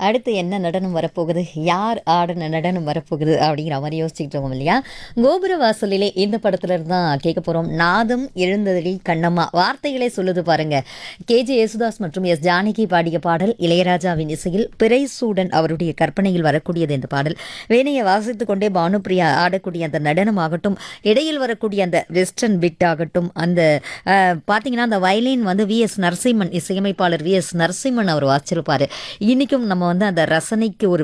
அடுத்து என்ன நடனம் வரப்போகுது யார் ஆடின நடனம் வரப்போகுது அப்படிங்கிற மாதிரி யோசிச்சுட்டு இருக்கோம் இல்லையா கோபுர வாசலிலே இந்த படத்துல இருந்து தான் கேட்க போறோம் நாதம் எழுந்ததடி கண்ணம்மா வார்த்தைகளே சொல்லுது பாருங்க கேஜே யேசுதாஸ் மற்றும் எஸ் ஜானகி பாடிய பாடல் இளையராஜாவின் இசையில் பிறைசூடன் அவருடைய கற்பனையில் வரக்கூடியது இந்த பாடல் வேணையை வாசித்துக் கொண்டே பானுப்பிரியா ஆடக்கூடிய அந்த நடனம் ஆகட்டும் இடையில் வரக்கூடிய அந்த வெஸ்டர்ன் பிட் ஆகட்டும் அந்த அஹ், பார்த்தீங்கன்னா அந்த வயலின் வந்து வி எஸ் நரசிம்மன் இசையமைப்பாளர் வி எஸ் நரசிம்மன் அவர் வாசிச்சிருப்பாரு இன்னைக்கும் நம்ம வந்து அந்த ரசனைக்கு ஒரு